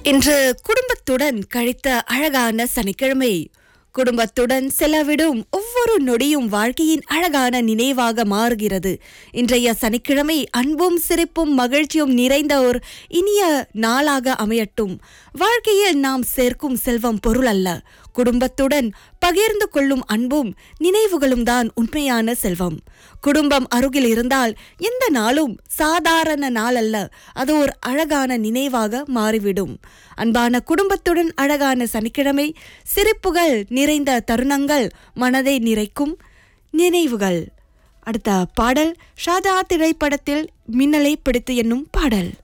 இன்று குடும்பத்துடன் கழித்த அழகான சனிக்கிழமை குடும்பத்துடன் செலவிடும் ஒவ்வொரு நொடியும் வாழ்க்கையின் அழகான நினைவாக மாறுகிறது இன்றைய சனிக்கிழமை அன்பும் சிரிப்பும் மகிழ்ச்சியும் நிறைந்த ஒரு இனிய நாளாக அமையட்டும் வாழ்க்கையில் நாம் சேர்க்கும் செல்வம் பொருள் அல்ல குடும்பத்துடன் பகிர்ந்து கொள்ளும் அன்பும் நினைவுகளும் தான் உண்மையான செல்வம் குடும்பம் அருகில் இருந்தால் எந்த நாளும் சாதாரண நாள் அல்ல அது ஒரு அழகான நினைவாக மாறிவிடும் அன்பான குடும்பத்துடன் அழகான சனிக்கிழமை சிரிப்புகள் நிறைந்த தருணங்கள் மனதை நிறைக்கும் நினைவுகள் அடுத்த பாடல் ஷாஜா திரைப்படத்தில் மின்னலை பிடித்து என்னும் பாடல்